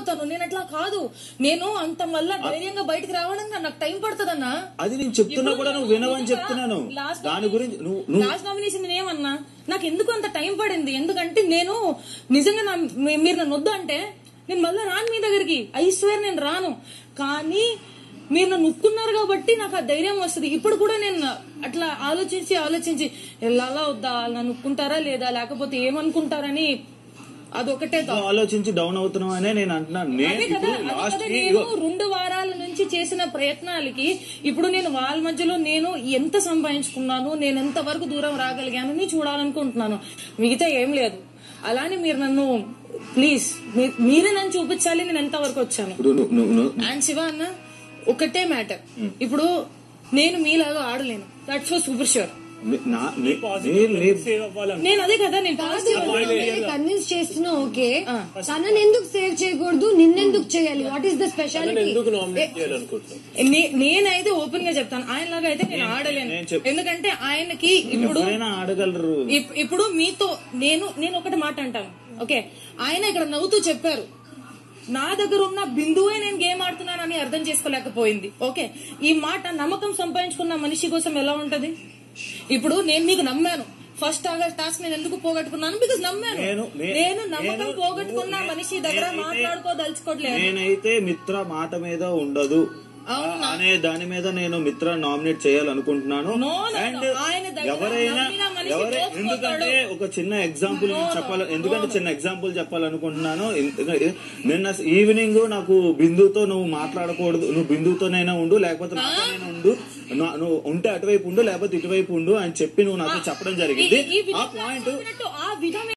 అవుతాను నేను అట్లా కాదు నేను అంత వల్ల ధైర్యంగా బయటికి రావడానికి నాకు టైం పడుతుందన్నా అది నేను చెప్తున్నా కూడా నువ్వు వినవని చెప్తున్నాను లాస్ట్ దాని గురించి నువ్వు నువ్వు లాస్ట్ నామినేషన్ నేను ఏమన్నా నాకు ఎందుకు అంత టైం పడింది ఎందుకంటే నేను నిజంగా నా మీ- మీరు నన్ను వద్దు అంటే నేను మళ్ళీ రాను మీ దగ్గరికి ఐశ్వర్ నేను రాను కానీ మీరు నన్ను ఉక్కున్నారు కాబట్టి నాకు ఆ ధైర్యం వస్తుంది ఇప్పుడు కూడా నేను అట్లా ఆలోచించి ఆలోచించి వెళ్ళాలా వద్దా వాళ్ళు నన్ను ఉక్కుంటారా లేదా లేకపోతే ఏమనుకుంటారని అదొకటే thought. నువ్వు ఆలోచించి డౌన్ అవుతున్నావు అనే నేను అంటున్నాను నేను అదే కదా ఇప్పుడు అదే లాస్ట్ కదా నేను రెండు వారాల నుంచి చేసిన ప్రయత్నాలకి ఇప్పుడు నేను వాళ్ళ మధ్యలో నేను ఎంత సంపాదించుకున్నాను నేను ఎంత వరకు దూరం రాగలిగాను అని చూడాలనుకుంటున్నాను మిగతా ఏం లేదు అలానే మీరు నన్ను ప్లీజ్ మీరే నన్ను చూపించాలి నేను ఎంత వరకు వచ్చాను ఇప్పుడు నువ్వు నువ్వు నువ్వు అండ్ శివ అన్న ఒకటే మ్యాటర్ ఇప్పుడు నేను మీలాగా ఆడలేను దట్స్ ఫర్ సూపర్ షూర్ నీ- నా నీ- నీ- నీ- సేవ్ అవ్వాలని నేను అదే కదా నేను positive కన్విన్స్ చేస్తున్నా ఓకే తనని ఎందుకు సేవ్ చేయకూడదు నిన్నెందుకు చేయాలి వాట్ ఈస్ ద స్పెషాలిటీ ఎందుకు నామినేట్ చేయాలనుకుంటున్నావు నే- నేనైతే ఓపెన్ గా చెప్తాను ఆయనలాగా అయితే నేను ఆడలేను నేను చెప్- ఎందుకంటే ఆయనకి ఇప్పుడు ఎవరైనా ఆడగలరు ఇప్- ఇప్పుడు మీతో నేను నేను ఒకటి మాట అంటాను ఓకే ఆయన ఇక్కడ నవ్వుతూ చెప్పారు నా దగ్గర ఉన్న బిందువే నేను గేమ్ ఆడుతున్నానని అర్థం చేసుకోలేకపోయింది ఓకే ఈ మాట నమ్మకం సంపాదించుకున్న మనిషి కోసం ఎలా ఉంటది ఇప్పుడు నేను నీకు నమ్మాను ఫస్ట్ ఆగస్ట్ టాస్క్ నేను ఎందుకు పోగొట్టుకున్నాను బికాస్ నమ్మాను నేను- నే- నేను నమ్మకం నేను- పోగొట్టుకున్న నేను- మనిషి దగ్గర నేనైతే- మాట్లాడుకోదలుచుకోవట్లేదు నేనైతే మిత్ర మాట మీద ఉండదు అవునా? అనే దాని మీద నేను మిత్ర నామినేట్ చేయాలనుకుంటున్నాను No, no, no. అండ్ ఆయన దగ్గర ఎవరైనా నమ్మిన మనిషి ఎవరై మోసపోతాడు. ఎందుకంటే ఒక చిన్న ఎగ్జాంపుల్ చెప్పాలి ఎందుకంటే చిన్న ఎగ్జాంపుల్ చెప్పాలనుకుంటున్నాను ఎందుకంటే నిన్న ఈవినింగ్ నాకు బిందుతో నువ్వు మాట్లాడకూడదు నువ్వు బిందుతోనైనా ఉండు లేకపోతే నాతోనైనా ఉండు నా- నువ్వు ఉంటే అటువైపు ఉండు లేకపోతే ఇటువైపు ఉండు అని చెప్పి నువ్వు నాకు చెప్పడం జరిగింది ఈ- ఈ ఆ విధంగా పాయింట్ చెప్పినట్టు ఆ విధమే